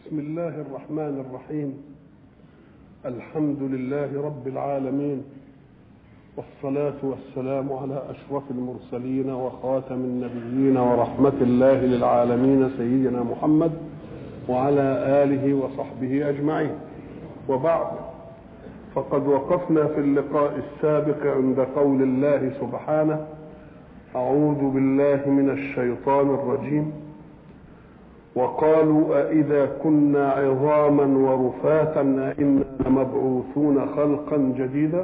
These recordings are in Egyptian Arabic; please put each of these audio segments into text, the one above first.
بسم الله الرحمن الرحيم الحمد لله رب العالمين والصلاة والسلام على أشرف المرسلين وخاتم النبيين ورحمة الله للعالمين سيدنا محمد وعلى آله وصحبه أجمعين وبعد فقد وقفنا في اللقاء السابق عند قول الله سبحانه أعوذ بالله من الشيطان الرجيم وقالوا أإذا كنا عظاما ورفاتا أئنا لمبعوثون خلقا جديدا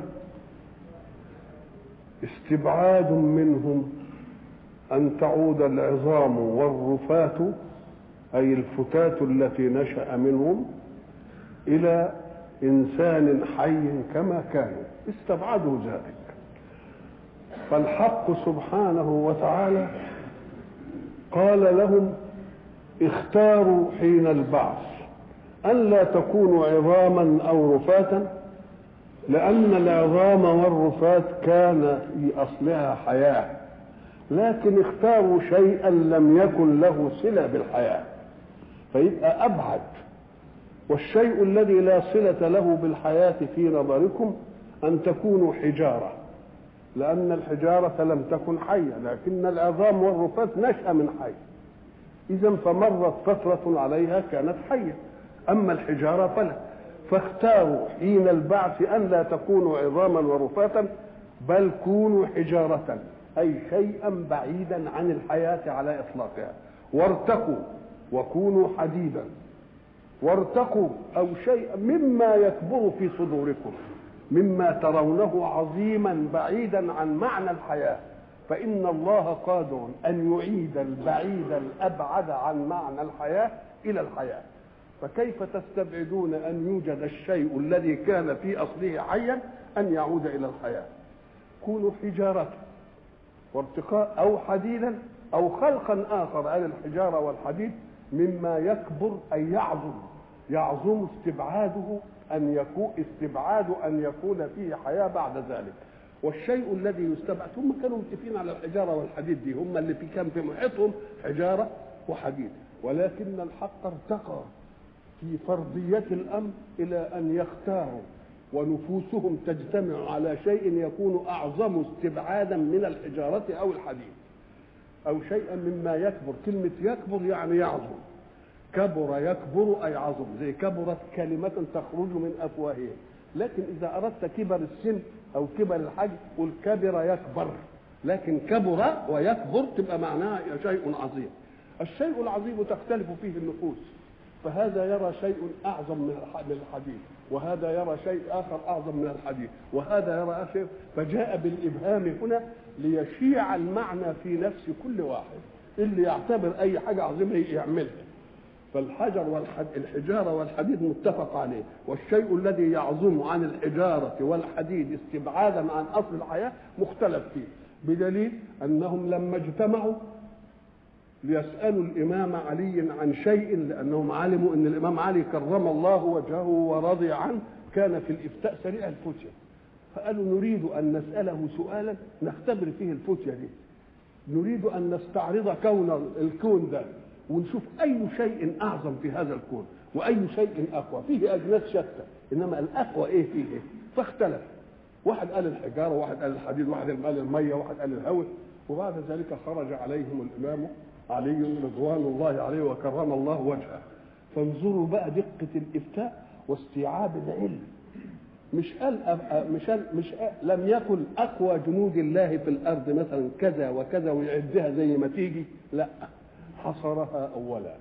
استبعاد منهم أن تعود العظام والرفات أي الفتاة التي نشأ منهم إلى إنسان حي كما كانوا استبعدوا ذلك فالحق سبحانه وتعالى قال لهم اختاروا حين البعث ألا تكونوا عظاما أو رفاتا لأن العظام والرفات كان في أصلها حياة لكن اختاروا شيئا لم يكن له صلة بالحياة فيبقى أبعد والشيء الذي لا صلة له بالحياة في نظركم أن تكونوا حجارة لأن الحجارة لم تكن حية لكن العظام والرفات نشأ من حي إذا فمرت فترة عليها كانت حية أما الحجارة فلا فاختاروا حين البعث أن لا تكونوا عظاما ورفاتا بل كونوا حجارة أي شيئا بعيدا عن الحياة على إطلاقها وارتقوا وكونوا حديدا وارتقوا أو شيئا مما يكبر في صدوركم مما ترونه عظيما بعيدا عن معنى الحياه فإن الله قادر أن يعيد البعيد الأبعد عن معنى الحياة إلى الحياة فكيف تستبعدون أن يوجد الشيء الذي كان في أصله حيا أن يعود إلى الحياة كونوا حجارة وارتقاء أو حديدا أو خلقا آخر على الحجارة والحديد مما يكبر أي يعظم يعظم استبعاده أن يكون استبعاد أن يكون فيه حياة بعد ذلك والشيء الذي يستبعد هم كانوا متفقين على الحجاره والحديد دي هم اللي في كان في محيطهم حجاره وحديد ولكن الحق ارتقى في فرضيه الامر الى ان يختاروا ونفوسهم تجتمع على شيء يكون اعظم استبعادا من الحجاره او الحديد او شيئا مما يكبر كلمه يكبر يعني يعظم كبر يكبر اي عظم زي كبرت كلمه تخرج من افواههم لكن اذا اردت كبر السن او كبر الحجم قل كبر يكبر لكن كبر ويكبر تبقى معناها شيء عظيم الشيء العظيم تختلف فيه النفوس فهذا يرى شيء اعظم من الحديد وهذا يرى شيء اخر اعظم من الحديد وهذا يرى شيء فجاء بالابهام هنا ليشيع المعنى في نفس كل واحد اللي يعتبر اي حاجه عظيمه يعملها فالحجر والحد الحجاره والحديد متفق عليه والشيء الذي يعظم عن الحجاره والحديد استبعادا عن اصل الحياه مختلف فيه بدليل انهم لما اجتمعوا ليسالوا الامام علي عن شيء لانهم علموا ان الامام علي كرم الله وجهه ورضي عنه كان في الافتاء سريع الفتيه فقالوا نريد ان نساله سؤالا نختبر فيه الفتيه دي نريد ان نستعرض كون الكون ده ونشوف اي شيء اعظم في هذا الكون واي شيء اقوى فيه اجناس شتى انما الاقوى ايه فيه إيه؟ فاختلف واحد قال الحجاره واحد قال الحديد واحد قال الميه واحد قال الهواء وبعد ذلك خرج عليهم الامام علي رضوان الله عليه وكرم الله وجهه فانظروا بقى دقه الافتاء واستيعاب العلم مش قال مش قال مش قال لم يكن اقوى جنود الله في الارض مثلا كذا وكذا ويعدها زي ما تيجي لا حصرها اولا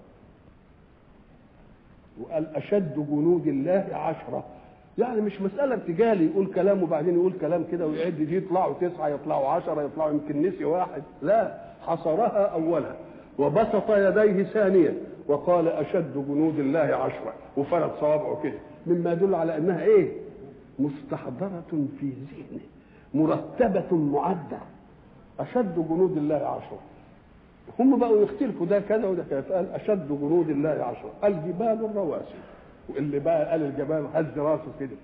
وقال اشد جنود الله عشره يعني مش مسألة ارتجالي يقول كلام وبعدين يقول كلام كده ويعد دي يطلعوا تسعة يطلعوا عشرة يطلعوا يمكن نسي واحد لا حصرها أولا وبسط يديه ثانيا وقال أشد جنود الله عشرة وفرد صوابعه كده مما يدل على أنها إيه مستحضرة في ذهنه مرتبة معدة أشد جنود الله عشرة هم بقوا يختلفوا ده كذا وده كذا فقال اشد جنود الله عشرة الجبال الرواسي واللي بقى قال الجبال هز راسه كده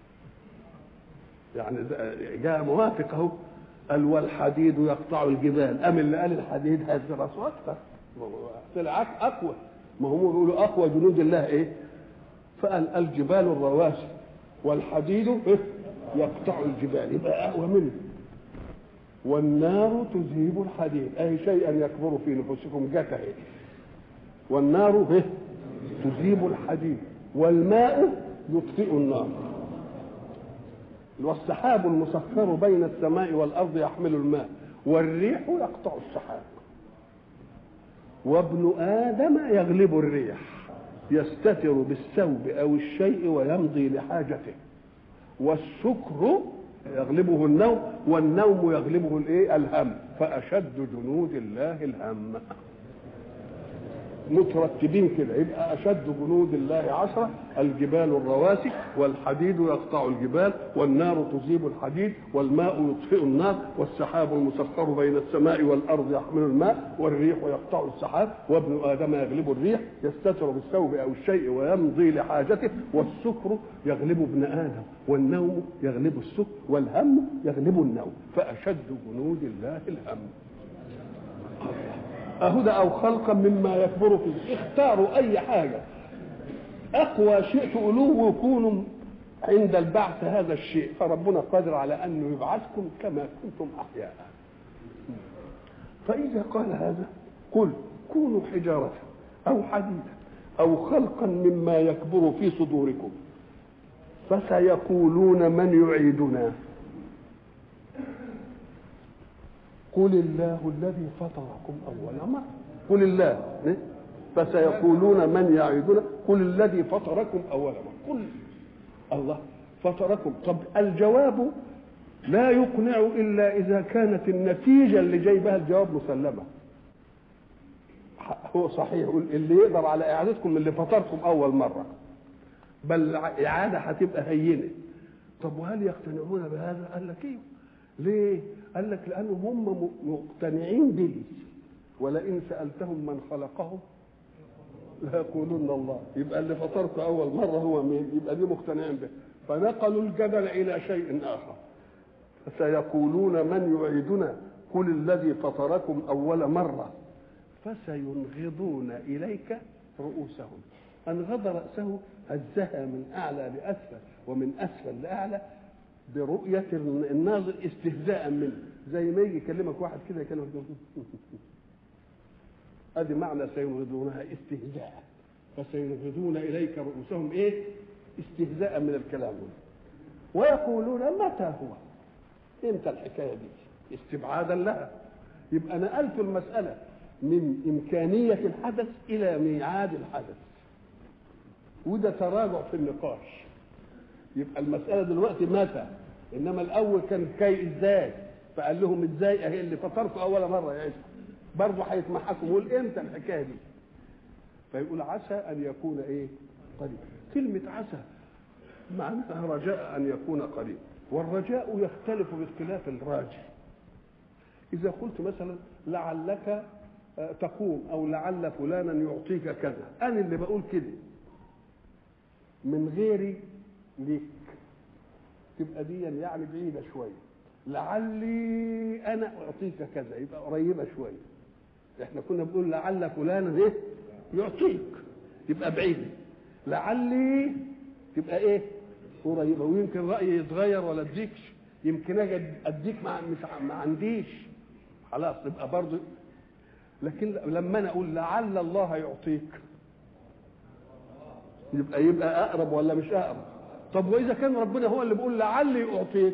يعني جاء موافق اهو قال والحديد يقطع الجبال ام اللي قال الحديد هز راسه اكثر طلع اقوى ما هم بيقولوا اقوى جنود الله ايه فقال الجبال الرواسي والحديد إيه؟ يقطع الجبال يبقى اقوى منه والنار تذهب الحديد اي شيئا يكبر في نفوسكم جت اهي والنار إيه؟ تذيب الحديد والماء يطفئ النار والسحاب المسخر بين السماء والارض يحمل الماء والريح يقطع السحاب وابن ادم يغلب الريح يستتر بالثوب او الشيء ويمضي لحاجته والسكر يغلبه النوم والنوم يغلبه الايه الهم فاشد جنود الله الهم مترتبين كده يبقى اشد جنود الله عشره الجبال الرواسي والحديد يقطع الجبال والنار تذيب الحديد والماء يطفئ النار والسحاب المسخر بين السماء والارض يحمل الماء والريح يقطع السحاب وابن ادم يغلب الريح يستتر بالثوب او الشيء ويمضي لحاجته والسكر يغلب ابن ادم والنوم يغلب السكر والهم يغلب النوم فاشد جنود الله الهم أهدى أو خلقا مما يكبر فيه اختاروا أي حاجة أقوى شيء تقولوه يكون عند البعث هذا الشيء فربنا قادر على أنه يبعثكم كما كنتم أحياء فإذا قال هذا قل كونوا حجارة أو حديدا أو خلقا مما يكبر في صدوركم فسيقولون من يعيدنا قل الله الذي فطركم اول مره قل الله فسيقولون من يعيدنا قل الذي فطركم اول مره قل الله فطركم طب الجواب لا يقنع الا اذا كانت النتيجه اللي جايبها الجواب مسلمه هو صحيح اللي يقدر على اعادتكم اللي فطركم اول مره بل اعاده هتبقى هينه طب وهل يقتنعون بهذا قال لك ايوه ليه؟ قال لك لأنهم هم مقتنعين به ولئن سألتهم من خلقهم ليقولون الله يبقى اللي فطرته أول مرة هو مين؟ يبقى دي مقتنعين به فنقلوا الجدل إلى شيء آخر فسيقولون من يعيدنا قل الذي فطركم أول مرة فسينغضون إليك رؤوسهم أنغض رأسه هزها من أعلى لأسفل ومن أسفل لأعلى برؤية الناظر استهزاء منه زي ما يجي يكلمك واحد كده يكلمك ادي معنى سينغضونها استهزاء فسينغضون اليك رؤوسهم ايه استهزاء من الكلام ويقولون متى هو امتى الحكايه دي استبعادا لها يبقى نقلت المساله من امكانيه الحدث الى ميعاد الحدث وده تراجع في النقاش يبقى المسألة دلوقتي متى إنما الأول كان كي إزاي فقال لهم إزاي أهي اللي فطرته أول مرة يا عيسى برضه هيتمحكم يقول إمتى الحكاية دي فيقول عسى أن يكون إيه قريب كلمة عسى معناها رجاء أن يكون قريب والرجاء يختلف باختلاف الراجي إذا قلت مثلا لعلك تقوم أو لعل فلانا يعطيك كذا أنا اللي بقول كده من غيري ليك تبقى دي يعني بعيدة شوية لعلي أنا أعطيك كذا يبقى قريبة شوية إحنا كنا بنقول لعل فلان إيه يعطيك يبقى بعيدة لعلي تبقى إيه قريبة ويمكن رأيي يتغير ولا أديكش يمكن أجي أديك مع مش ما عنديش خلاص تبقى برضه لكن لما أنا أقول لعل الله يعطيك يبقى يبقى أقرب ولا مش أقرب طب واذا كان ربنا هو اللي بيقول لعلي اعطيك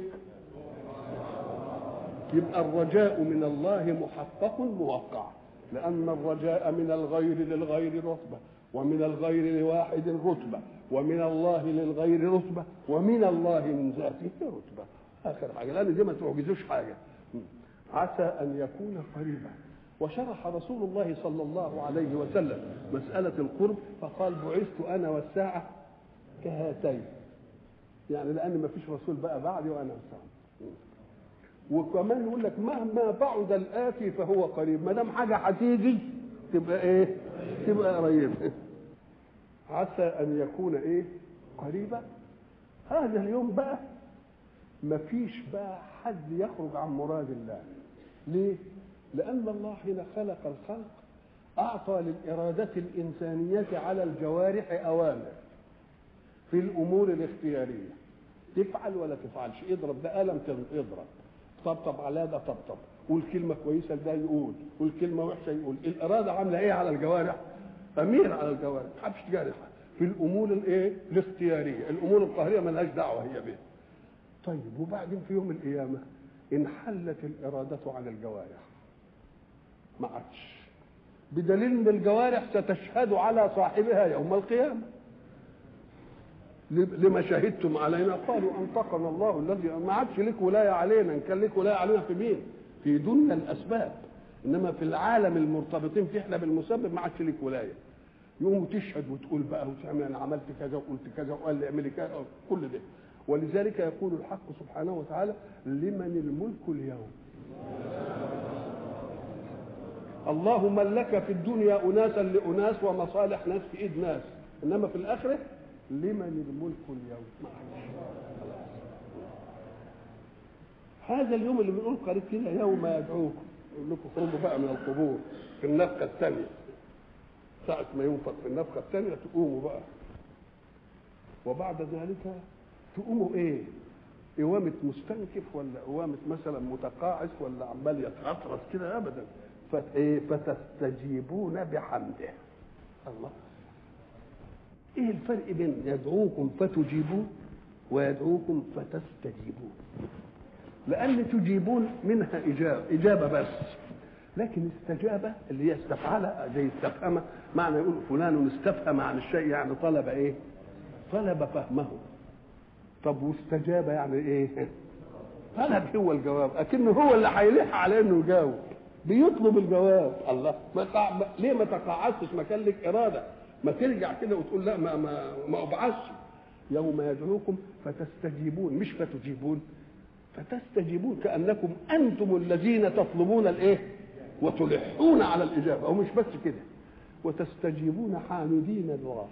يبقى الرجاء من الله محقق موقع لان الرجاء من الغير للغير رتبه ومن الغير لواحد رتبه ومن الله للغير رتبه ومن الله من ذاته رتبه اخر حاجه لان دي ما تعجزوش حاجه عسى ان يكون قريبا وشرح رسول الله صلى الله عليه وسلم مساله القرب فقال بعثت انا والساعه كهاتين يعني لان ما فيش رسول بقى بعدي وانا مسلم وكمان يقول لك مهما بعد الاتي فهو قريب ما دام حاجه هتيجي تبقى ايه تبقى قريب عسى ان يكون ايه قريبا هذا اليوم بقى ما فيش بقى حد يخرج عن مراد الله ليه لان الله حين خلق الخلق أعطى للإرادة الإنسانية على الجوارح أوامر في الأمور الاختيارية تفعل ولا تفعلش اضرب ده قلم اضرب طبطب على ده طبطب قول كلمة كويسة ده يقول قول كلمة وحشة يقول الإرادة عاملة إيه على الجوارح أمير على الجوارح ما تحبش تجارحها في الأمور الإيه الاختيارية الأمور القهرية ملهاش دعوة هي بيه طيب وبعدين في يوم القيامة انحلت الإرادة عن الجوارح ما عادش بدليل ان الجوارح ستشهد على صاحبها يوم القيامه لما شهدتم علينا قالوا انطقنا الله الذي ما عادش لك ولايه علينا ان كان لك ولايه علينا في مين في دنيا الاسباب انما في العالم المرتبطين فيه احنا بالمسبب ما عادش لك ولايه يقوم تشهد وتقول بقى وتعمل انا عملت كذا وقلت كذا وقال لي اعملي كذا كل ده ولذلك يقول الحق سبحانه وتعالى لمن الملك اليوم الله ملك في الدنيا اناسا لاناس ومصالح ناس في ايد ناس انما في الاخره لمن الملك اليوم هذا اليوم اللي بنقول قريب كده يوم يدعوكم يقول لكم خرجوا بقى من القبور في النفخه الثانيه ساعة ما ينفخ في النفخة الثانية تقوموا بقى وبعد ذلك تقوموا ايه؟ قوامة مستنكف ولا قوامة مثلا متقاعس ولا عمال يتغطرس كده ابدا فتستجيبون بحمده الله ايه الفرق بين يدعوكم فتجيبون ويدعوكم فتستجيبون لان تجيبون منها اجابه اجابه بس لكن استجابه اللي هي استفعل زي استفهم معنى يقول فلان استفهم عن الشيء يعني طلب ايه طلب فهمه طب واستجاب يعني ايه طلب هو الجواب اكنه هو اللي هيلح على انه يجاوب بيطلب الجواب الله ما قع... ليه ما تقاعدتش ما كان لك اراده ما ترجع كده وتقول لا ما ما ما ابعثش يوم يدعوكم فتستجيبون مش فتجيبون فتستجيبون كانكم انتم الذين تطلبون الايه وتلحون على الاجابه ومش بس كده وتستجيبون حامدين الله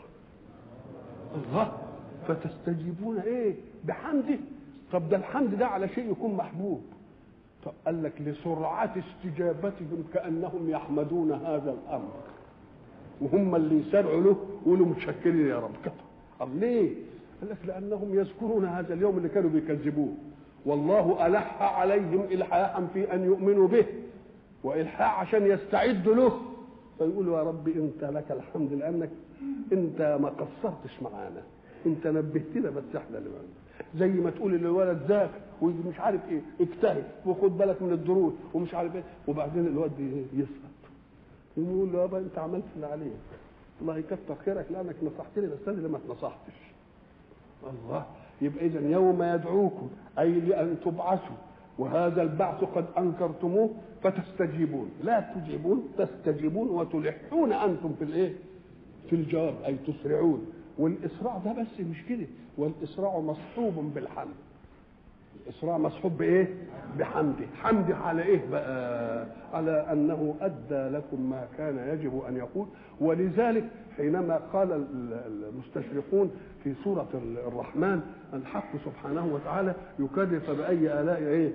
الله فتستجيبون ايه بحمده طب ده الحمد ده على شيء يكون محبوب طب قال لك لسرعة استجابتهم كأنهم يحمدون هذا الأمر وهم اللي يسارعوا له يقولوا متشكرين يا رب كده طب ليه؟ قال لك لأنهم يذكرون هذا اليوم اللي كانوا بيكذبوه والله ألح عليهم إلحاحا في أن يؤمنوا به وإلحاح عشان يستعدوا له فيقولوا يا رب أنت لك الحمد لأنك أنت ما قصرتش معانا أنت نبهتنا بس احنا اللي معنا. زي ما تقول للولد ذاكر ومش عارف ايه اجتهد وخد بالك من الدروس ومش عارف ايه وبعدين الواد يسقط يقول له يابا انت عملت اللي عليك الله يكتر خيرك لانك نصحتني بس انا اللي ما اتنصحتش الله يبقى اذا يوم يدعوكم اي لان تبعثوا وهذا البعث قد انكرتموه فتستجيبون لا تجيبون تستجيبون وتلحون انتم في الايه في الجواب اي تسرعون والاسراع ده بس مش كده والاسراع مصحوب بالحمد الاسراع مصحوب بايه بحمده حمده على ايه بقى على انه ادى لكم ما كان يجب ان يقول ولذلك حينما قال المستشرقون في سوره الرحمن الحق سبحانه وتعالى يكرر فباي الاء ايه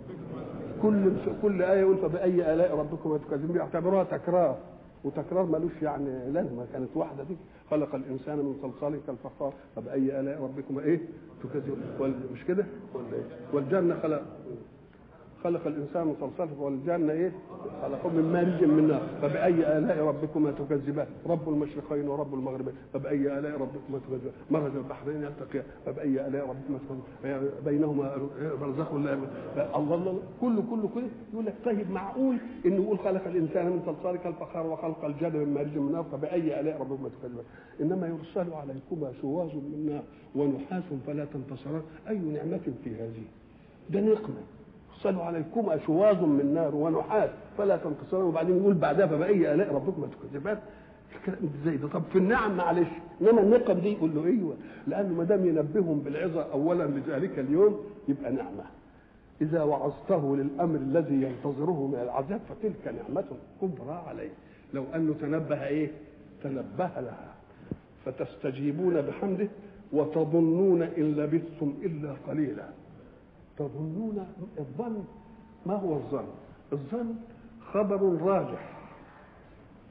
كل كل ايه يقول فباي الاء ربكم تكذبون يعتبروها تكرار وتكرار ملوش يعني لازمه كانت واحده دي خلق الانسان من صلصال كالفخار فباي الاء ربكما ايه تكذبون مش كده ولا ايه والجنه خلق خلق الانسان من صلصال والجنه ايه خلقه من مارج من نار فباي الاء ربكما تكذبان رب المشرقين ورب المغربين فباي الاء ربكما تكذبان مرج البحرين يلتقيان فباي الاء ربكما تكذبان بينهما برزخ لا الله الله كله كله كله يقول لك طيب معقول انه يقول خلق الانسان من صلصال كالفخار وخلق الجنه من مارج من نار فباي الاء ربكما تكذبان انما يرسل عليكما شواظ من نار ونحاس فلا تنتصران اي نعمه في هذه ده نقمه يرسل عليكما شواظ من نار ونحاس فلا تنتصرون وبعدين يقول بعدها فبأي آلاء ربكما تكذبان الكلام ازاي ده طب في النعم معلش انما النقم دي يقول له ايوه لانه ما دام ينبههم بالعظه اولا لذلك اليوم يبقى نعمه اذا وعظته للامر الذي ينتظره من العذاب فتلك نعمه كبرى عليه لو انه تنبه ايه تنبه لها فتستجيبون بحمده وتظنون ان لبثتم الا قليلا تظنون الظن ما هو الظن الظن خبر راجح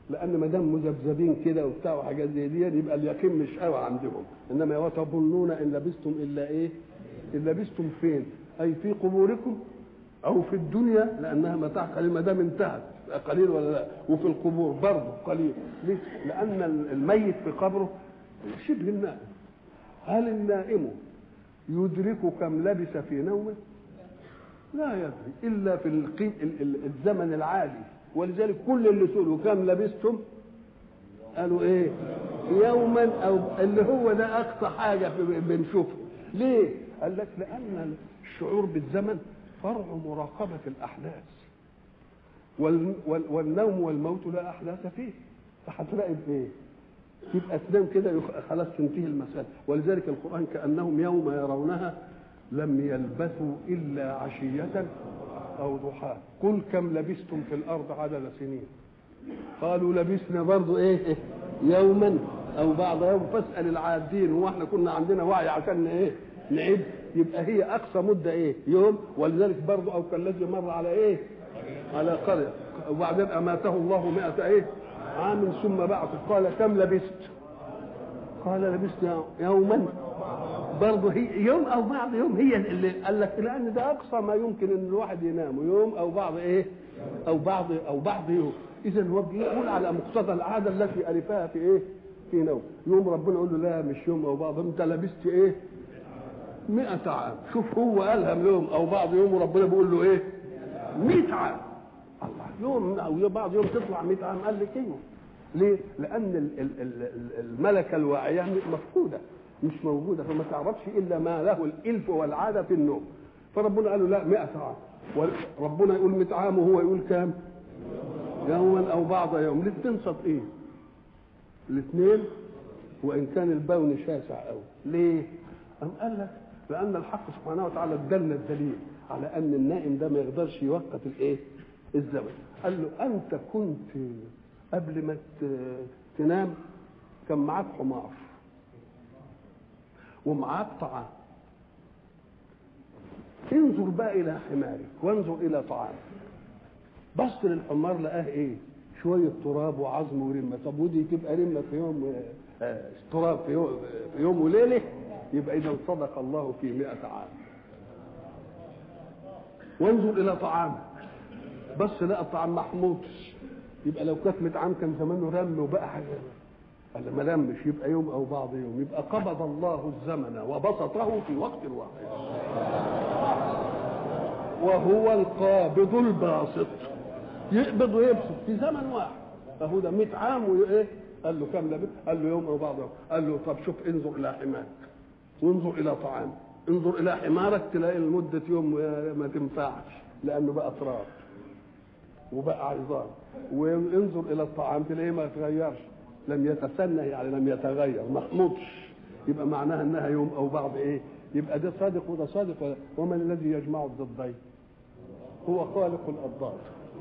لان ما دام مذبذبين كده وبتاع وحاجات زي دي يبقى اليقين مش قوي عندهم انما وتظنون ان لبستم الا ايه؟ ان لبستم فين؟ اي في قبوركم او في الدنيا لانها متاع قليل ما دام انتهت قليل ولا لا وفي القبور برضه قليل ليه؟ لان الميت في قبره شبه النائم هل النائم يدرك كم لبس في نومه؟ لا يدري الا في القي... الزمن العالي ولذلك كل اللي سئلوا كم لبستم قالوا ايه يوما او اللي هو ده اقصى حاجه بنشوفه ليه قال لك لان الشعور بالزمن فرع مراقبه الاحداث وال... وال... والنوم والموت لا احداث فيه فهتراقب ايه يبقى تنام كده خلاص تنتهي المساله ولذلك القران كانهم يوم يرونها لم يلبثوا الا عشيه او ضحاها قل كم لبستم في الارض عدد سنين قالوا لبسنا برضو ايه يوما او بعض يوم فاسال العادين هو احنا كنا عندنا وعي عشان ايه نعد يبقى هي اقصى مده ايه يوم ولذلك برضو او كالذي مر على ايه على قريه وبعدين اماته الله مئة ايه عام ثم بعث قال كم لبست قال لبست يوما برضه هي يوم او بعض يوم هي اللي قال لك لان ده اقصى ما يمكن ان الواحد ينام يوم او بعض ايه او بعض او بعض يوم اذا هو بيقول على مقتضى العاده التي الفها في ايه في نوم يوم ربنا يقول له لا مش يوم او بعض انت لبست ايه مئة عام شوف هو قالها يوم او بعض يوم وربنا بيقول له ايه مئة عام الله يوم او بعض يوم تطلع 100 عام قال لك ايوه ليه؟ لأن الملكة الواعية مفقودة مش موجودة فما تعرفش إلا ما له الإلف والعادة في النوم فربنا قال له لا 100 عام وربنا يقول 100 عام وهو يقول كام؟ يوما أو بعض يوم الاثنين صادقين الاثنين وإن كان البون شاسع قوي ليه؟ أم قال لك لأن الحق سبحانه وتعالى ادلنا الدليل على أن النائم ده ما يقدرش يوقت الإيه؟ الزمن قال له أنت كنت قبل ما تنام كان معاك حمار ومعاك طعام انظر بقى الى حمارك وانظر الى طعامك بص للحمار لقاه ايه شويه تراب وعظم ورمه طب ودي تبقى رمه في يوم آه تراب في يوم, في يوم وليله يبقى اذا صدق الله في مئة عام وانظر الى طعامك بص لقى الطعام محموطش يبقى لو كانت 100 عام كان زمانه رم وبقى حاجه قال ما لمش يبقى يوم او بعض يوم يبقى قبض الله الزمن وبسطه في وقت واحد وهو القابض الباسط يقبض ويبسط في زمن واحد فهو ده 100 عام وايه قال له كم لبث قال له يوم او بعض يوم قال له طب شوف انظر الى حمارك وانظر الى طعامك انظر الى حمارك تلاقي لمده يوم ما تنفعش لانه بقى تراب وبقى عظام وانظر الى الطعام تلاقيه ما يتغيرش لم يتسنى يعني لم يتغير ما حمضش يبقى معناها انها يوم او بعض ايه يبقى ده صادق وده صادق ومن الذي يجمع الضدين هو خالق الاضداد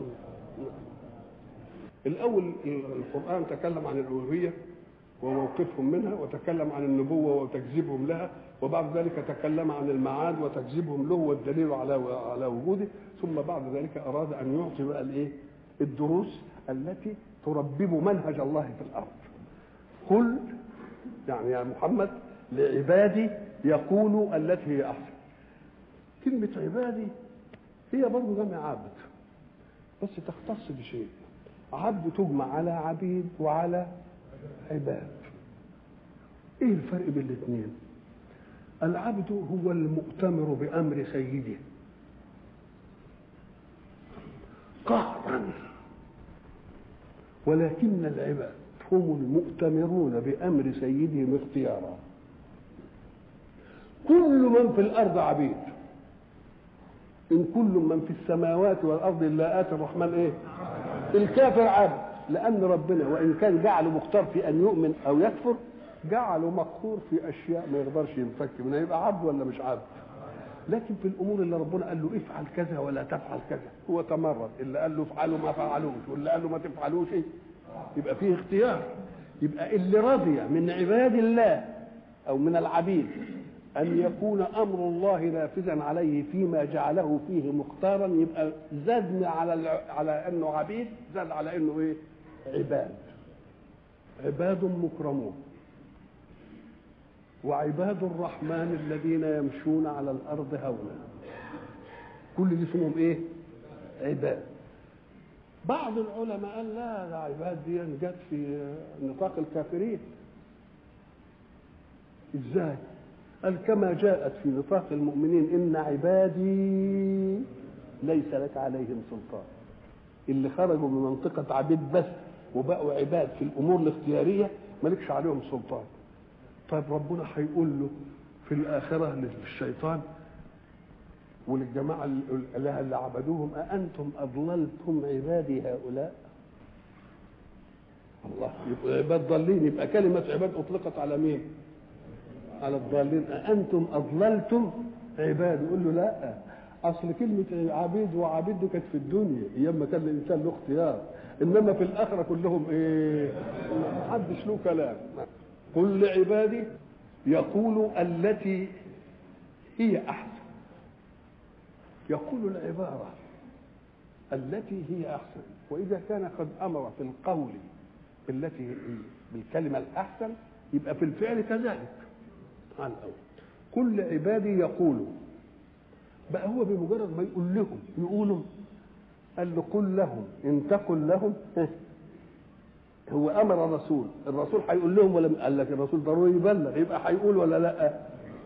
الاول القران تكلم عن الالوهيه وموقفهم منها وتكلم عن النبوه وتكذيبهم لها وبعد ذلك تكلم عن المعاد وتكذيبهم له والدليل على على وجوده ثم بعد ذلك اراد ان يعطي بقى الايه الدروس التي تربب منهج الله في الارض قل يعني يا محمد لعبادي يقولوا التي هي احسن كلمه عبادي هي برضه جمع عبد بس تختص بشيء عبد تجمع على عبيد وعلى عباد ايه الفرق بين الاثنين العبد هو المؤتمر بامر سيده قهرا ولكن العباد هم المؤتمرون بامر سيدهم اختيارا كل من في الارض عبيد ان كل من في السماوات والارض الا اتى الرحمن ايه الكافر عبد لان ربنا وان كان جعله مختار في ان يؤمن او يكفر جعله مقهور في اشياء ما يقدرش ينفك منها يبقى عبد ولا مش عبد لكن في الامور اللي ربنا قال له افعل كذا ولا تفعل كذا هو تمرد اللي قال له افعلوا ما فعلوش واللي قال له ما تفعلوش إيه؟ يبقى فيه اختيار يبقى اللي رضي من عباد الله او من العبيد ان يكون امر الله نافذا عليه فيما جعله فيه مختارا يبقى زاد على على انه عبيد زاد على انه ايه عباد عباد مكرمون وعباد الرحمن الذين يمشون على الارض هونا كل دي اسمهم ايه عباد بعض العلماء قال لا ده عباد دي جت في نطاق الكافرين ازاي قال كما جاءت في نطاق المؤمنين ان عبادي ليس لك عليهم سلطان اللي خرجوا من منطقة عبيد بس وبقوا عباد في الأمور الاختيارية مالكش عليهم سلطان طيب ربنا هيقول له في الآخرة للشيطان وللجماعة اللي, اللي عبدوهم أأنتم أضللتم عبادي هؤلاء الله يبقى عباد ضالين يبقى كلمة عباد أطلقت على مين؟ على الضالين أأنتم أضللتم عباد يقول له لا أصل كلمة عبيد وعبيد دي كانت في الدنيا أيام ما كان الإنسان له اختيار إنما في الآخرة كلهم إيه؟ ما حدش له كلام قل لعبادي يقول التي هي أحسن يقول العبارة التي هي أحسن وإذا كان قد أمر في القول بالتي بالكلمة الأحسن يبقى في الفعل كذلك عن الأول كل عبادي يقول بقى هو بمجرد ما يقول لهم يقولوا قال له قل لهم ان تقل لهم هو امر الرسول الرسول هيقول لهم ولا قال لك الرسول ضروري يبلغ يبقى هيقول ولا لا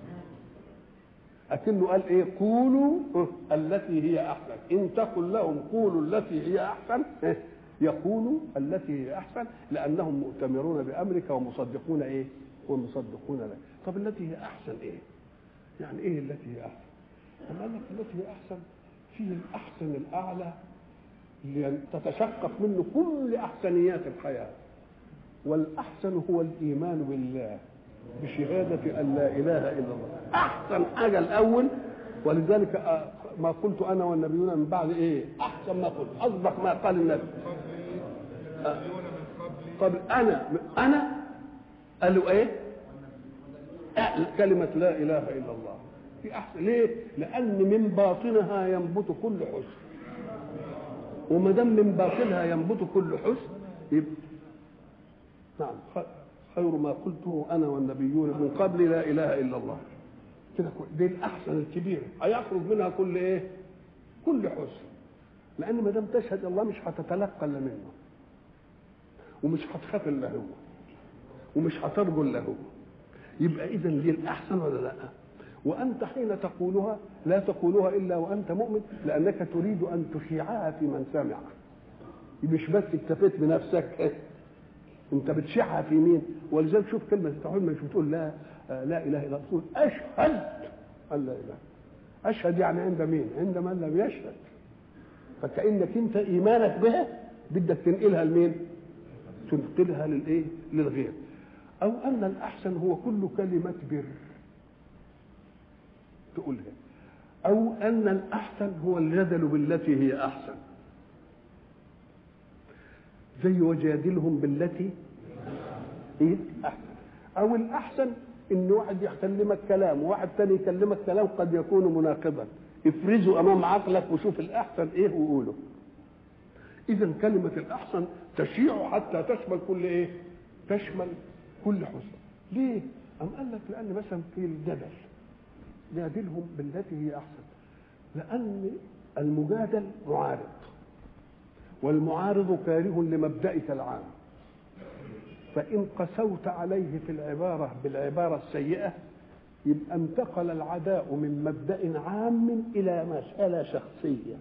أكنه قال ايه قولوا التي هي احسن ان تقل لهم قولوا التي هي احسن يقولوا التي هي احسن لانهم مؤتمرون بامرك ومصدقون ايه ومصدقون لك طب التي هي احسن ايه يعني ايه التي هي احسن أما قال لك التي هي احسن فيه الاحسن الاعلى تتشقق منه كل احسنيات الحياه والاحسن هو الايمان بالله بشهادة أن لا إله إلا الله أحسن حاجة الأول ولذلك ما قلت أنا والنبيون من بعد إيه أحسن ما قلت أصدق ما قال النبي قبل أنا أنا قالوا إيه كلمة لا إله إلا الله في أحسن ليه لأن من باطنها ينبت كل حسن وما دام من باطنها ينبت كل حسن يبقى نعم خير ما قلته انا والنبيون من قبل لا اله الا الله كده دي الاحسن الكبيره هيخرج منها كل ايه كل حسن لان ما دام تشهد الله مش هتتلقى الا منه ومش هتخاف الا هو ومش هترجو الا هو يبقى اذا دي الاحسن ولا لا وانت حين تقولها لا تقولها الا وانت مؤمن لانك تريد ان تشيعها في من سمع مش بس اكتفيت بنفسك انت بتشيعها في مين ولذلك شوف كلمه التوحيد مش بتقول لا لا اله الا الله تقول اشهد ان لا اله اشهد يعني عند مين عند من لم يشهد فكانك انت ايمانك بها بدك تنقلها لمين تنقلها للايه للغير او ان الاحسن هو كل كلمه بر تقولها او ان الاحسن هو الجدل بالتي هي احسن زي وجادلهم بالتي ايه احسن او الاحسن ان واحد يكلمك كلام وواحد تاني يكلمك كلام قد يكون مناقضا افرزه امام عقلك وشوف الاحسن ايه وقوله اذا كلمه الاحسن تشيع حتى تشمل كل ايه تشمل كل حسن ليه ام قال لك لان مثلا في الجدل جادلهم بالتي هي احسن لان المجادل معارض والمعارض كاره لمبدئك العام فإن قسوت عليه في العبارة بالعبارة السيئة يبقى انتقل العداء من مبدأ عام إلى مسألة شخصية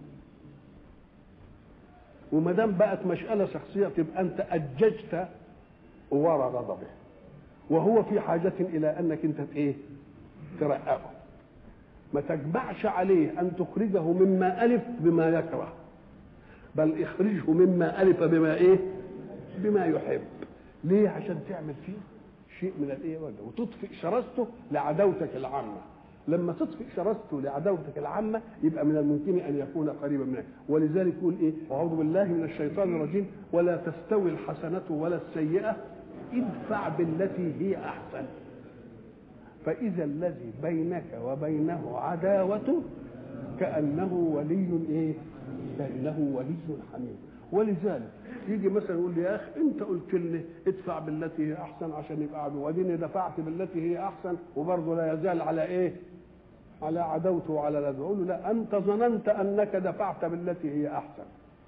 وما دام بقت مسألة شخصية تبقى أنت أججت ورا غضبه وهو في حاجة إلى أنك أنت إيه؟ ترققه ما تجمعش عليه أن تخرجه مما ألف بما يكره بل اخرجه مما ألف بما إيه؟ بما يحب ليه عشان تعمل فيه شيء من الايه وتطفئ شراسته لعداوتك العامه لما تطفئ شراسته لعداوتك العامه يبقى من الممكن ان يكون قريبا منك ولذلك يقول ايه اعوذ بالله من الشيطان الرجيم ولا تستوي الحسنه ولا السيئه ادفع بالتي هي احسن فاذا الذي بينك وبينه عداوه كانه ولي ايه كانه ولي حميد ولذلك يجي مثلا يقول لي يا اخي انت قلت لي ادفع بالتي هي احسن عشان يبقى عدو واديني دفعت بالتي هي احسن وبرضه لا يزال على ايه؟ على عدوته وعلى لذة اقول له لا انت ظننت انك دفعت بالتي هي احسن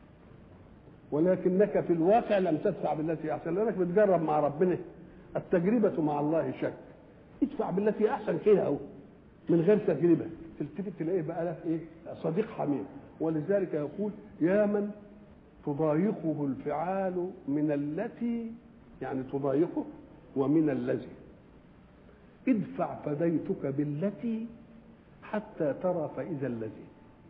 ولكنك في الواقع لم تدفع بالتي هي احسن لانك بتجرب مع ربنا التجربه مع الله شك ادفع بالتي هي احسن كده اهو من غير تجربه تلتفت تلاقيه بقى لك ايه صديق حميم ولذلك يقول يا من تضايقه الفعال من التي يعني تضايقه ومن الذي ادفع فديتك بالتي حتى ترى فإذا الذي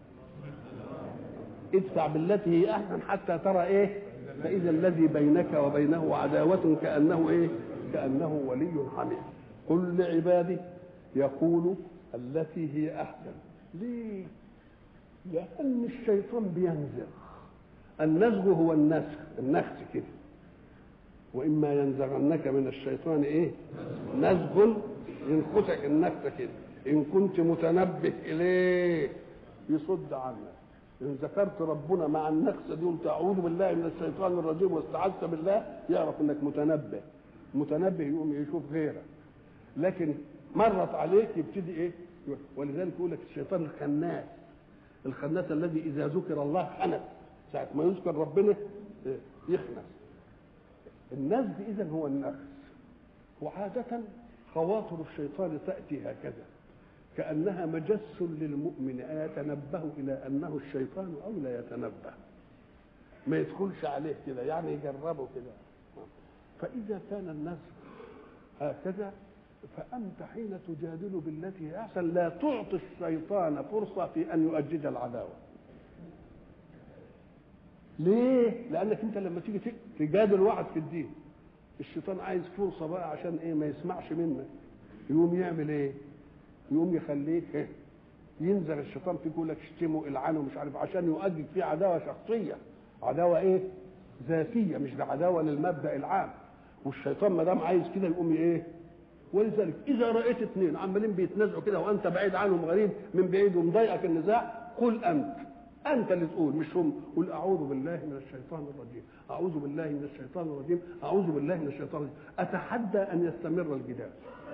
ادفع بالتي هي أحسن حتى ترى إيه فإذا الذي بينك وبينه عداوة كأنه إيه كأنه ولي حميم قل لعبادي يقول التي هي أحسن ليه لأن الشيطان بينزغ النزغ هو النسخ النخس كده وإما ينزغنك من الشيطان إيه نزغ ينخسك النفس كده إن كنت متنبه إليه يصد عنك إن ذكرت ربنا مع النفس دي قلت أعوذ بالله من الشيطان الرجيم واستعذت بالله يعرف إنك متنبه متنبه يقوم يشوف غيرك لكن مرت عليك يبتدي إيه ولذلك يقول لك الشيطان الخناس الخناس الذي إذا ذكر الله خنس ساعة ما يذكر ربنا يخنس النزغ إذا هو النفس وعادة خواطر الشيطان تأتي هكذا كأنها مجس للمؤمن أيتنبه إلى أنه الشيطان أو لا يتنبه ما يدخلش عليه كده يعني يجربه كده فإذا كان النزغ هكذا فأنت حين تجادل بالتي هي أحسن لا تعطي الشيطان فرصة في أن يؤجج العداوة ليه؟ لأنك أنت لما تيجي تجادل واحد في الدين الشيطان عايز فرصة بقى عشان إيه ما يسمعش منك يقوم يعمل إيه؟ يقوم يخليك إيه؟ ينزل الشيطان فيك يقول لك اشتمه العنه مش عارف عشان يؤجج فيه عداوة شخصية عداوة إيه؟ ذاتية مش عداوة للمبدأ العام والشيطان ما دام عايز كده يقوم ايه؟ ولذلك اذا رايت اثنين عمالين بيتنازعوا كده وانت بعيد عنهم غريب من بعيد ومضايقك النزاع قل انت انت اللي تقول مش هم قل اعوذ بالله من الشيطان الرجيم اعوذ بالله من الشيطان الرجيم اعوذ بالله من الشيطان الرجيم اتحدى ان يستمر الجدال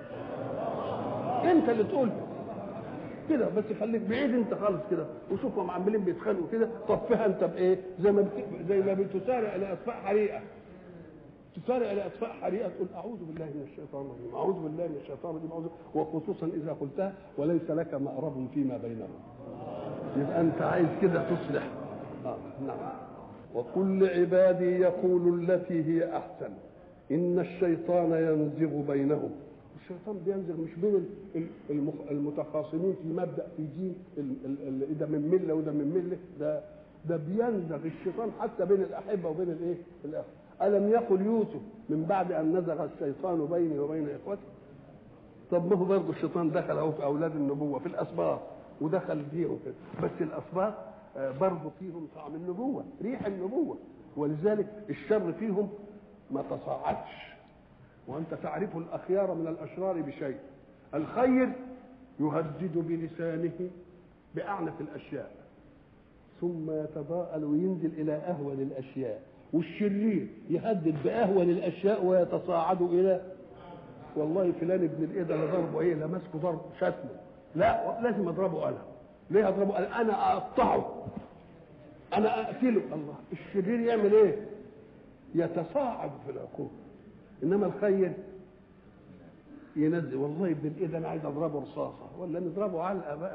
انت اللي تقول كده بس خليك بعيد انت خالص كده وشوفهم عمالين بيتخانقوا كده طفها انت بايه زي ما بت... زي ما بتسارع الى اطفاء حريقه تسارع الى اطفاء حريقه تقول اعوذ بالله من الشيطان الرجيم اعوذ بالله من الشيطان الرجيم أعوذ وخصوصا اذا قلتها وليس لك مأرب فيما بينهم يبقى انت عايز كده تصلح آه نعم وكل عبادي يقول التي هي احسن ان الشيطان ينزغ بينهم الشيطان بينزغ مش بين المتخاصمين في مبدا في دين ده من مله وده من مله ده ده بينزغ الشيطان حتى بين الاحبه وبين الايه؟ الاخوه الم يقل يوسف من بعد ان نزغ الشيطان بيني وبين اخوتي طب ما هو برضه الشيطان دخل اهو في اولاد النبوه في الاسباط ودخل فيهم كده بس الاسباط برضه فيهم طعم النبوه ريح النبوه ولذلك الشر فيهم ما تصاعدش وانت تعرف الاخيار من الاشرار بشيء الخير يهدد بلسانه باعنف الاشياء ثم يتضاءل وينزل الى اهون الاشياء والشرير يهدد باهون الاشياء ويتصاعد الى والله فلان ابن الايه ده ضربه ايه لا ماسكه ضرب شتمه لا لازم اضربه انا ليه اضربه انا انا اقطعه انا اقتله الله الشرير يعمل ايه يتصاعد في العقوبه انما الخير ينزل والله ابن الايه ده انا عايز اضربه رصاصه ولا نضربه علقه بقى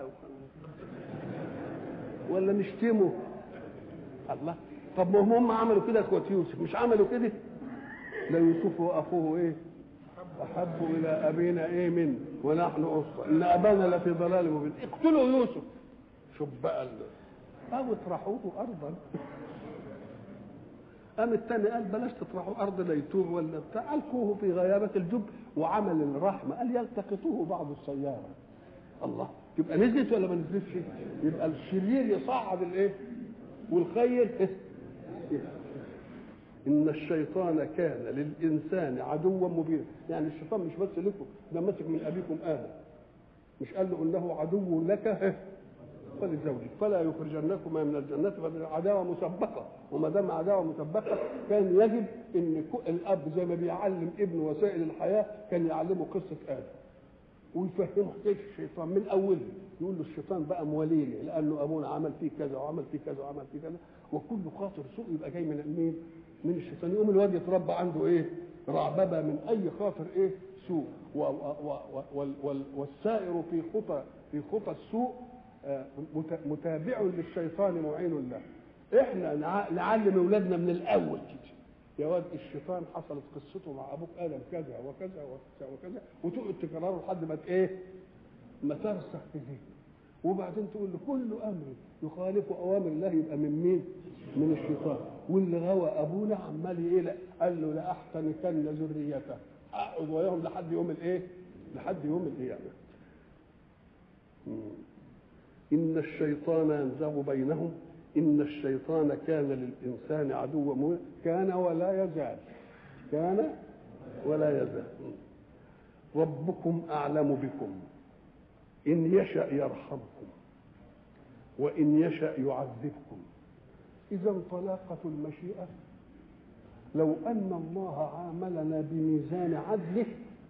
ولا نشتمه الله طب ما هم عملوا كده اخوة يوسف مش عملوا كده لا يوسف واخوه ايه احب الى ابينا ايه من ونحن اسره ان ابانا لفي ضلال مبين اقتلوا يوسف شوف بقى او اطرحوه ارضا قام الثاني قال بلاش تطرحوا ارض ليتوب ولا بتاع القوه في غيابه الجب وعمل الرحمه قال يلتقطوه بعض السياره الله يبقى نزلت ولا ما نزلتش يبقى الشرير يصعد الايه والخير إيه؟ ان الشيطان كان للانسان عدوا مبينا يعني الشيطان مش بس لكم ده ماسك من ابيكم ادم مش قال له انه عدو لك ولزوجك فلا يخرجنكما من الجنة فالعداوة مسبقة وما دام عداوة مسبقة كان يجب ان الاب زي ما بيعلم ابنه وسائل الحياة كان يعلمه قصة آدم ويفهمه كيف الشيطان من اوله يقول له الشيطان بقى مواليني لانه ابونا عمل فيه كذا وعمل فيه كذا وعمل فيه كذا وكل خاطر سوء يبقى جاي من مين؟ من الشيطان يقوم الواد يتربى عنده ايه؟ رعببه من اي خاطر ايه؟ سوء و و و وال والسائر في خطى في خطى السوء متابع للشيطان معين له احنا نعلم اولادنا من الاول كده يا واد الشيطان حصلت قصته مع ابوك ادم كذا وكذا وكذا وكذا وتقعد تكرره لحد ما ايه ما ترسخ في ذهنك وبعدين تقول له كل امر يخالف اوامر الله يبقى من مين؟ من الشيطان واللي غوى ابونا عمال ايه قال له لاحتنكن ذريته اقعد وياهم لحد يوم الايه؟ لحد يوم القيامه. ان الشيطان ينزغ بينهم ان الشيطان كان للانسان عدوا مبينا كان ولا يزال كان ولا يزال ربكم اعلم بكم ان يشا يرحمكم وان يشا يعذبكم اذا طلاقه المشيئه لو ان الله عاملنا بميزان عدله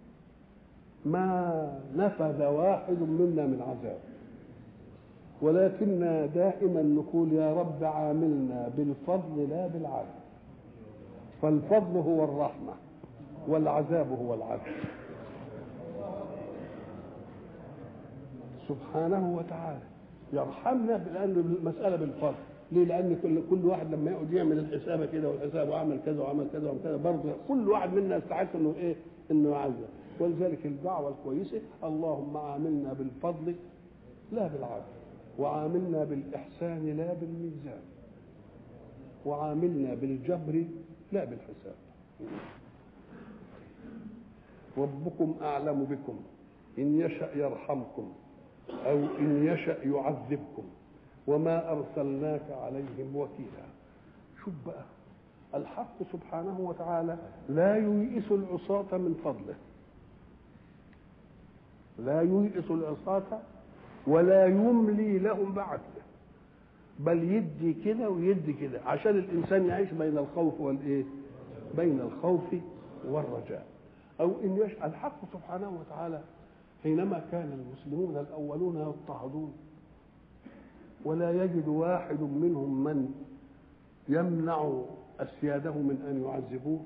ما نفذ واحد منا من عذاب ولكننا دائما نقول يا رب عاملنا بالفضل لا بالعدل فالفضل هو الرحمه والعذاب هو العدل سبحانه وتعالى يرحمنا لان المساله بالفضل ليه؟ لان كل كل واحد لما يقعد يعمل الحسابه كده والحساب وعمل كذا وعمل كذا وعمل كذا برضه كل واحد منا يستحق انه ايه؟ انه يعذب ولذلك الدعوه الكويسه اللهم عاملنا بالفضل لا بالعدل وعاملنا بالإحسان لا بالميزان وعاملنا بالجبر لا بالحساب ربكم أعلم بكم إن يشأ يرحمكم أو إن يشأ يعذبكم وما أرسلناك عليهم وكيلا شوف بقى الحق سبحانه وتعالى لا ييئس العصاة من فضله لا ييئس العصاة ولا يملي لهم بعد بل يدي كده ويدي كده عشان الانسان يعيش بين الخوف والايه بين الخوف والرجاء او ان يش... الحق سبحانه وتعالى حينما كان المسلمون الاولون يضطهدون ولا يجد واحد منهم من يمنع اسياده من ان يعذبوه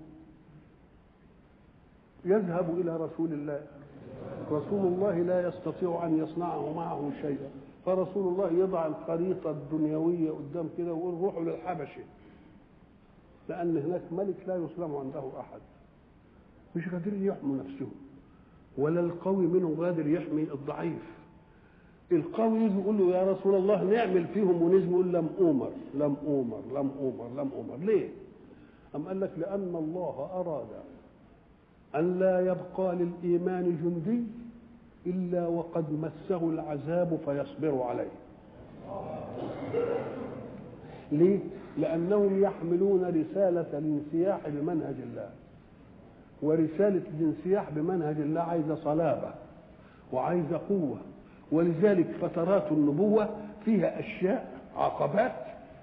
يذهب الى رسول الله رسول الله لا يستطيع ان يصنعه معه شيئا فرسول الله يضع الخريطه الدنيويه قدام كده ويقول روحوا للحبشه لان هناك ملك لا يسلم عنده احد مش قادرين يحموا نفسهم ولا القوي منهم قادر يحمي الضعيف القوي يجي يقول له يا رسول الله نعمل فيهم ونزم يقول لم اومر لم اومر لم اومر لم اومر ليه؟ أم قال لك لأن الله أراد أن لا يبقى للإيمان جندي إلا وقد مسه العذاب فيصبر عليه ليه؟ لأنهم يحملون رسالة الانسياح بمنهج الله ورسالة الانسياح بمنهج الله عايزة صلابة وعايزة قوة ولذلك فترات النبوة فيها أشياء عقبات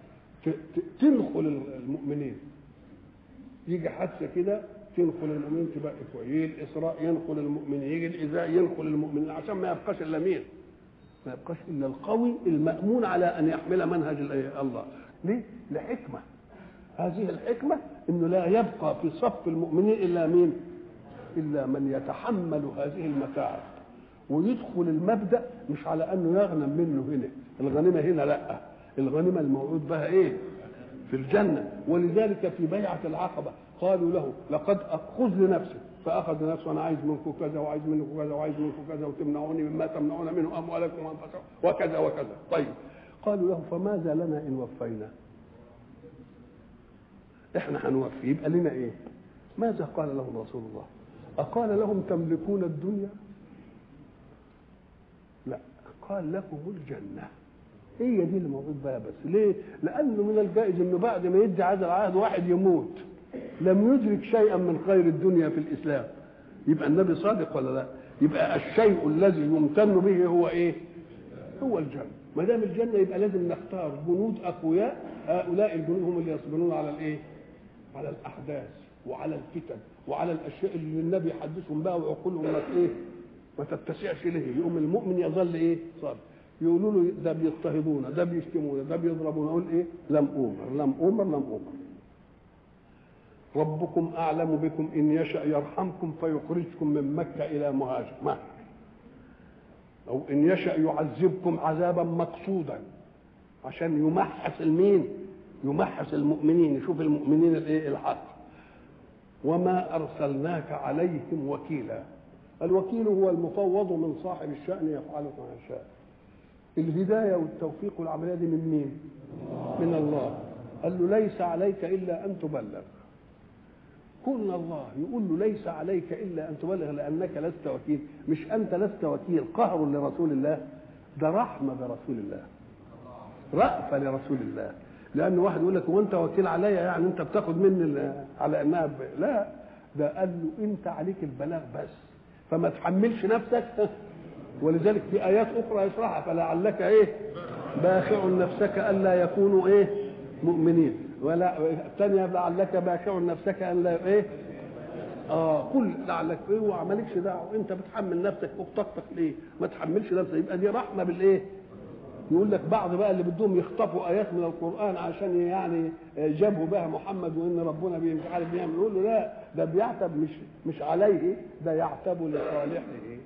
تنخل المؤمنين يجي حادثة كده تنخل المؤمنين تبقى يجي الإسراء ينخل المؤمنين يجي الإذاء ينخل المؤمنين عشان ما يبقاش إلا مين ما يبقاش إلا القوي المأمون على أن يحمل منهج الله ليه؟ لحكمة هذه الحكمة انه لا يبقى في صف المؤمنين الا مين؟ الا من يتحمل هذه المتاعب ويدخل المبدا مش على انه يغنم منه هنا الغنيمه هنا لا الغنيمه الموعود بها ايه؟ في الجنه ولذلك في بيعه العقبه قالوا له لقد خذ لنفسك فاخذ نفسه انا عايز منكم كذا وعايز منكم كذا وعايز منكم كذا وتمنعوني مما تمنعون منه اموالكم وانفسكم وكذا وكذا طيب قالوا له فماذا لنا ان وفينا؟ احنا هنوفي يبقى لنا ايه ماذا قال لهم رسول الله اقال لهم تملكون الدنيا لا قال لكم الجنه هي دي اللي موجود بها بس ليه لانه من الجائز انه بعد ما يدي هذا العهد واحد يموت لم يدرك شيئا من خير الدنيا في الاسلام يبقى النبي صادق ولا لا يبقى الشيء الذي يمتن به هو ايه هو الجنه ما دام الجنه يبقى لازم نختار جنود اقوياء هؤلاء الجنود هم اللي يصبرون على الايه؟ على الاحداث وعلى الفتن وعلى الاشياء اللي النبي يحدثهم بها وعقولهم ما ايه؟ ما تتسعش له يقوم المؤمن يظل ايه؟ صابر يقولوا له ده بيضطهدونا ده بيشتمونا ده بيضربونا اقول ايه؟ لم اومر لم اومر لم اومر ربكم اعلم بكم ان يشا يرحمكم فيخرجكم من مكه الى مهاجر ما او ان يشا يعذبكم عذابا مقصودا عشان يمحص المين يمحص المؤمنين يشوف المؤمنين الايه الحق وما ارسلناك عليهم وكيلا الوكيل هو المفوض من صاحب الشان يفعل ما يشاء الهدايه والتوفيق والعمليه دي من مين من الله قال له ليس عليك الا ان تبلغ كن الله يقول له ليس عليك الا ان تبلغ لانك لست وكيل مش انت لست وكيل قهر لرسول الله ده رحمه برسول الله رأفه لرسول الله لان واحد يقول لك هو انت وكيل عليا يعني انت بتاخد مني على انها ب... لا ده قال له انت عليك البلاغ بس فما تحملش نفسك ولذلك في ايات اخرى يشرحها فلعلك ايه باخع نفسك الا يكونوا ايه مؤمنين ولا الثانيه لعلك باخع نفسك ان لا ايه اه قل لعلك ايه وعملكش دعوه انت بتحمل نفسك وبطاقتك ليه ما تحملش نفسك يبقى دي رحمه بالايه يقول لك بعض بقى اللي بدهم يخطفوا ايات من القران عشان يعني جابوا بها محمد وان ربنا مش عارف بيعمل يقول له لا ده بيعتب مش مش عليه ده يعتب لصالحه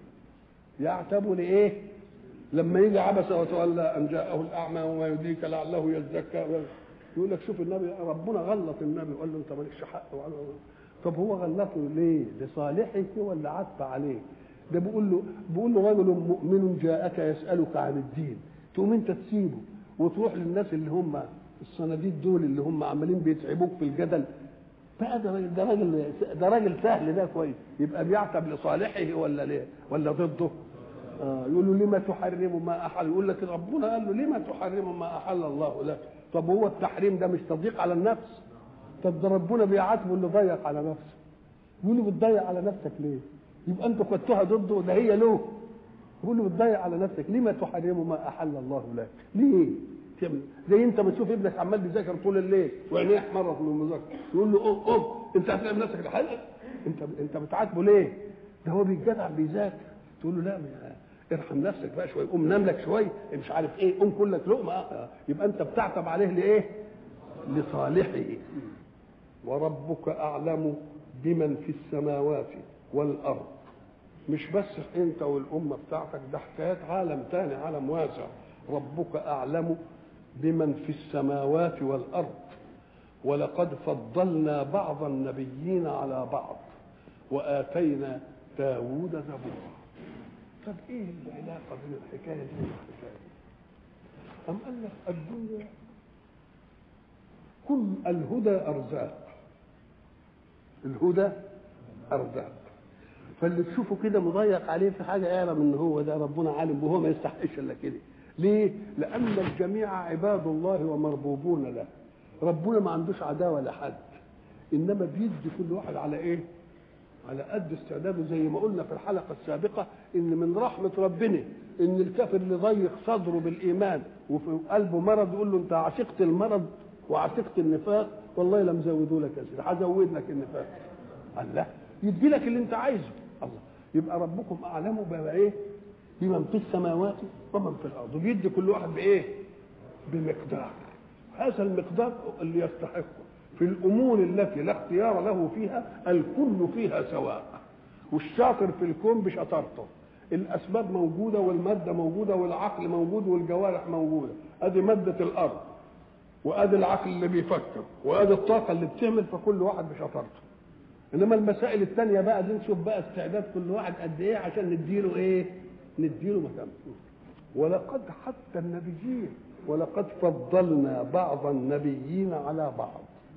يعتب لايه؟ لما يجي عبس وتولى ان جاءه الاعمى وما يدريك لعله يزكى يقول لك شوف النبي ربنا غلط النبي وقال له انت مالكش حق طب هو غلطه ليه؟ لصالحه ولا عطف عليه؟ ده بيقول له بيقول له رجل مؤمن جاءك يسالك عن الدين تقوم انت تسيبه وتروح للناس اللي هم الصناديد دول اللي هم عمالين بيتعبوك في الجدل بقى ده راجل ده راجل ده راجل سهل ده كويس يبقى بيعتب لصالحه ولا ليه ولا ضده آه يقول له لما تحرم ما احل يقول لك ربنا قال له لما تحرم ما احل الله لك طب هو التحريم ده مش تضييق على النفس طب ده ربنا بيعاتبه اللي ضيق على نفسه يقول له بتضيق على نفسك ليه يبقى انتوا خدتوها ضده ده هي له يقول له بتضيق على نفسك لما تحرم ما احل الله لك ليه زي انت ما تشوف ابنك عمال بيذاكر طول الليل وعينيه احمرت من المذاكره يقول له قوم قوم انت هتعمل نفسك الحلقه انت انت بتعاتبه ليه؟ ده هو بيتجدع بيذاكر تقول له لا ارحم نفسك بقى شويه قوم نام لك شويه مش عارف ايه قوم كل لك لقمه يبقى انت بتعتب عليه لايه؟ لصالحه وربك اعلم بمن في السماوات والارض مش بس انت والامه بتاعتك ده حكايات عالم تاني عالم واسع ربك اعلم بمن في السماوات والارض ولقد فضلنا بعض النبيين على بعض واتينا داود زبورا طب ايه العلاقه بين الحكايه دي والحكايه دي ام قال لك الدنيا كل الهدى ارزاق الهدى ارزاق فاللي تشوفه كده مضيق عليه في حاجه اعلم ان هو ده ربنا عالم وهو ما يستحقش الا كده ليه؟ لأن الجميع عباد الله ومربوبون له ربنا ما عندوش عداوة لحد إنما بيدي كل واحد على إيه؟ على قد استعداده زي ما قلنا في الحلقة السابقة إن من رحمة ربنا إن الكافر اللي ضيق صدره بالإيمان وفي قلبه مرض يقول له أنت عشقت المرض وعشقت النفاق والله لم زودوا لك يا سيدي هزود لك النفاق قال لا يدي لك اللي أنت عايزه الله يبقى ربكم أعلم بما إيه؟ بمن في السماوات ومن في الارض وبيدي كل واحد بايه بمقدار هذا المقدار اللي يستحقه في الامور التي لا اختيار له فيها الكل فيها سواء والشاطر في الكون بشطارته الاسباب موجوده والماده موجوده والعقل موجود والجوارح موجوده ادي ماده الارض وادي العقل اللي بيفكر وادي الطاقه اللي بتعمل فكل واحد بشطارته انما المسائل الثانيه بقى دي نشوف بقى استعداد كل واحد قد ايه عشان نديله ايه نديله مكان ولقد حتى النبيين ولقد فضلنا بعض النبيين على بعض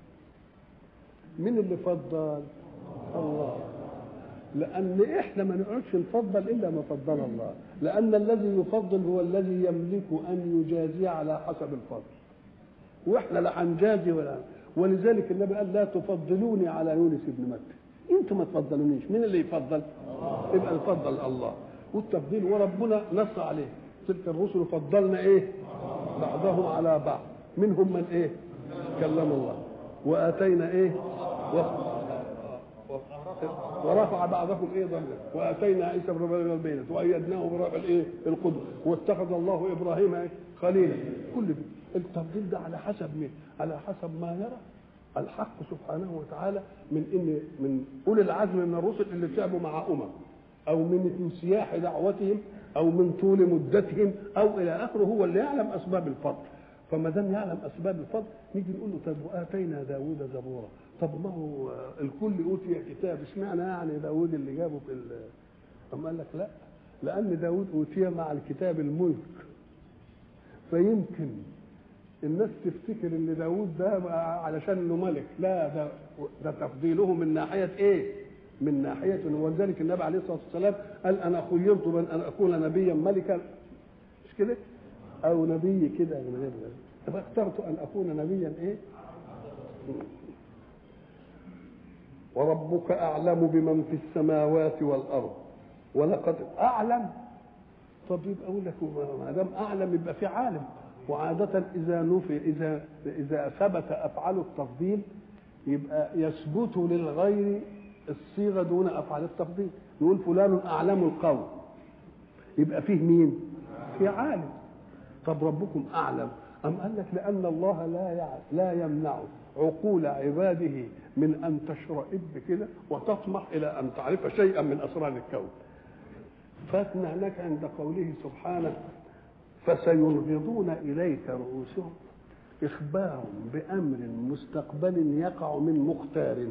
من اللي فضل الله لان احنا ما نقعدش نفضل الا ما فضل الله لان الذي يفضل هو الذي يملك ان يجازي على حسب الفضل واحنا لا هنجازي ولا ولذلك النبي قال لا تفضلوني على يونس بن متى انتم ما تفضلونيش مين اللي يفضل يبقى يفضل الله والتفضيل وربنا نص عليه تلك الرسل فضلنا ايه بعضهم على بعض منهم من ايه كلم الله واتينا ايه و... ورفع بعضهم ايه ضمن واتينا عيسى ابن مريم البينة وايدناه بروح الايه القدس واتخذ الله ابراهيم إيه؟ خليلا كل ده التفضيل ده على حسب مين على حسب ما يرى الحق سبحانه وتعالى من ان من اولي العزم من الرسل اللي تعبوا مع امم او من انسياح دعوتهم او من طول مدتهم او الى اخره هو اللي يعلم اسباب الفضل فما دام يعلم اسباب الفضل نيجي نقول له طب واتينا داوود زبورا طب ما هو الكل اوتي كتاب اشمعنى يعني داوود اللي جابه في أم قال لك لا لان داوود اوتي مع الكتاب الملك فيمكن الناس تفتكر ان داوود ده علشان انه ملك لا ده ده تفضيله من ناحيه ايه من ناحيه ولذلك النبي عليه الصلاه والسلام قال انا خيرت بين ان اكون نبيا ملكا مش كده او نبي كده من غير ذلك فاخترت ان اكون نبيا ايه وربك اعلم بمن في السماوات والارض ولقد اعلم طب يبقى اقول لك ما دام اعلم يبقى في عالم وعادة إذا نفي إذا إذا ثبت أفعال التفضيل يبقى يثبت للغير الصيغة دون أفعال التفضيل نقول فلان أعلم القوم يبقى فيه مين؟ في عالم طب ربكم أعلم أم قال لك لأن الله لا لا يمنع عقول عباده من أن تشرئب كده وتطمح إلى أن تعرف شيئا من أسرار الكون فاتنا هناك عند قوله سبحانه فسينغضون إليك رؤوسهم إخبار بأمر مستقبل يقع من مختار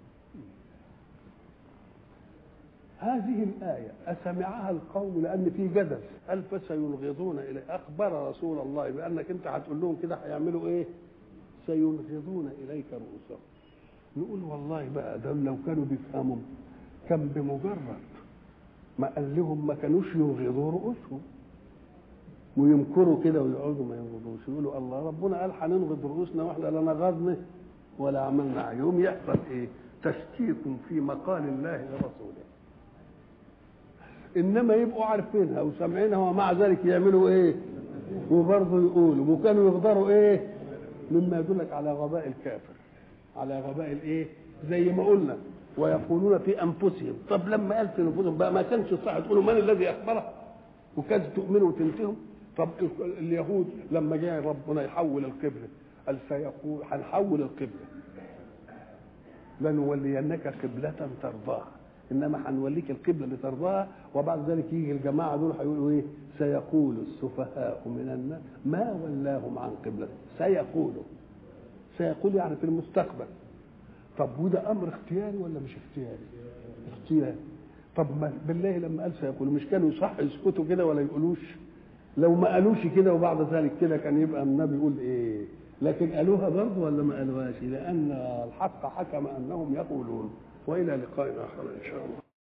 هذه الآية أسمعها القوم لأن في جدل قال فسينغضون إليه أخبر رسول الله بأنك أنت هتقول لهم كده هيعملوا إيه؟ سينغضون إليك رؤوسهم نقول والله بقى ده لو كانوا بيفهموا كان بمجرد ما قال لهم ما كانوش ينغضوا رؤوسهم ويمكروا كده ويقعدوا ما ينغضوش يقولوا الله ربنا قال هننغض رؤوسنا واحنا لا نغضنا ولا عملنا يوم يحصل ايه؟ تشكيك في مقال الله لرسوله انما يبقوا عارفينها وسامعينها ومع ذلك يعملوا ايه؟ وبرضه يقولوا وكانوا يغدروا ايه؟ مما يدلك على غباء الكافر على غباء الايه؟ زي ما قلنا ويقولون في انفسهم طب لما قال في انفسهم بقى ما كانش صح تقولوا من الذي اخبره وكاد تؤمنوا وتنتهوا طب اليهود لما جاء ربنا يحول القبله قال سيقول هنحول القبله لنولينك قبلة ترضاها انما هنوليك القبله اللي ترضاها وبعد ذلك يجي الجماعه دول هيقولوا ايه؟ سيقول السفهاء من الناس ما ولاهم عن قبلة سيقولوا سيقول يعني في المستقبل طب وده امر اختياري ولا مش اختياري؟ اختياري طب ما بالله لما قال سيقول مش كانوا صح يسكتوا كده ولا يقولوش لو ما قالوش كده وبعد ذلك كده كان يبقى النبي يقول ايه لكن قالوها برضه ولا ما قالوهاش لان الحق حكم انهم يقولون والى لقاء اخر ان شاء الله